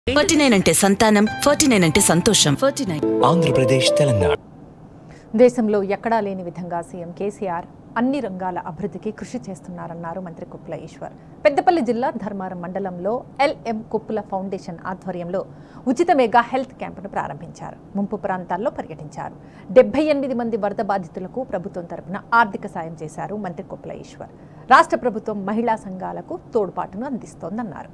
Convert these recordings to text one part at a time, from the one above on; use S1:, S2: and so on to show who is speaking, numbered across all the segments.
S1: forty nine అంటే సంతానం forty nine అంటే సంతోషం ఫార్టీ నైన్
S2: ఆంధ్రప్రదేశ్ తెలంగాణ
S3: దేశంలో ఎక్కడా లేని విధంగా సీఎం కేసీఆర్ అన్ని రంగాల అభివృద్ధికి కృషి చేస్తున్నారన్నారు మంత్రి కుప్పుల ఈశ్వర్ పెద్దపల్లి జిల్లా ధర్మారం మండలంలో ఎల్ఎం కుప్పుల ఫౌండేషన్ ఆధ్వర్యంలో ఉచిత మెగా హెల్త్ క్యాంపును ప్రారంభించారు ముంపు ప్రాంతాల్లో పర్యటించారు డెబ్బై ఎనిమిది మంది వరద బాధితులకు ప్రభుత్వం తరపున ఆర్థిక సాయం చేశారు మంత్రి కుప్పుల ఈశ్వర్ రాష్ట్ర ప్రభుత్వం మహిళా సంఘాలకు తోడ్పాటును అందిస్తోందన్నారు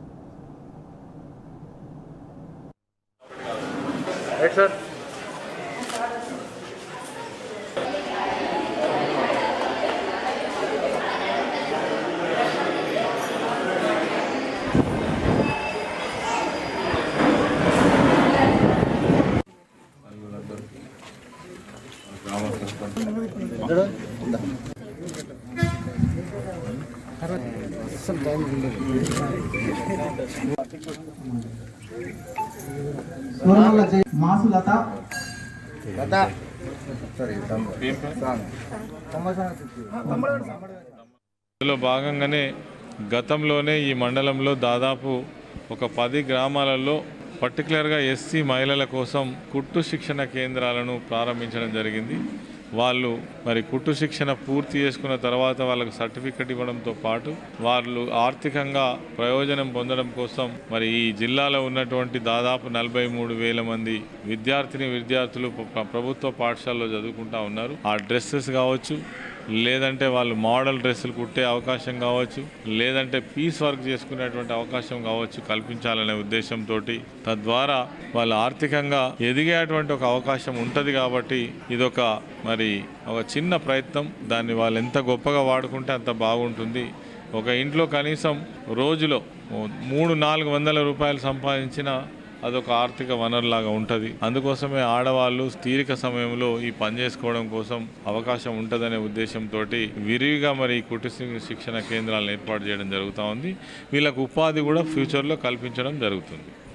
S4: స్వరముల జయ మాసులత
S5: ఇందులో భాగంగానే గతంలోనే ఈ మండలంలో దాదాపు ఒక పది గ్రామాలలో పర్టికులర్గా ఎస్సీ మహిళల కోసం కుట్టు శిక్షణ కేంద్రాలను ప్రారంభించడం జరిగింది వాళ్ళు మరి కుట్టు శిక్షణ పూర్తి చేసుకున్న తర్వాత వాళ్ళకు సర్టిఫికెట్ ఇవ్వడంతో పాటు వాళ్ళు ఆర్థికంగా ప్రయోజనం పొందడం కోసం మరి ఈ జిల్లాలో ఉన్నటువంటి దాదాపు నలభై మూడు వేల మంది విద్యార్థిని విద్యార్థులు ప్ర- ప్రభుత్వ పాఠశాలలో చదువుకుంటా ఉన్నారు ఆ డ్రెస్సెస్ కావచ్చు లేదంటే వాళ్ళు మోడల్ డ్రెస్సులు కుట్టే అవకాశం కావచ్చు లేదంటే పీస్ వర్క్ చేసుకునేటువంటి అవకాశం కావచ్చు కల్పించాలనే ఉద్దేశంతో తద్వారా వాళ్ళు ఆర్థికంగా ఎదిగేటువంటి ఒక అవకాశం ఉంటుంది కాబట్టి ఇదొక మరి ఒక చిన్న ప్రయత్నం దాన్ని వాళ్ళు ఎంత గొప్పగా వాడుకుంటే అంత బాగుంటుంది ఒక ఇంట్లో కనీసం రోజులో ఓ మూడు నాలుగు వందల రూపాయలు సంపాదించిన అదొక ఆర్థిక వనరులాగా ఉంటుంది అందుకోసమే ఆడవాళ్ళు తీరిక సమయంలో ఈ పని చేసుకోవడం కోసం అవకాశం ఉంటుందనే ఉద్దేశంతో విరివిగా మరి ఈ కుటుంబ శిక్షణ కేంద్రాలను ఏర్పాటు చేయడం జరుగుతూ ఉంది వీళ్ళకు ఉపాధి కూడా ఫ్యూచర్లో కల్పించడం జరుగుతుంది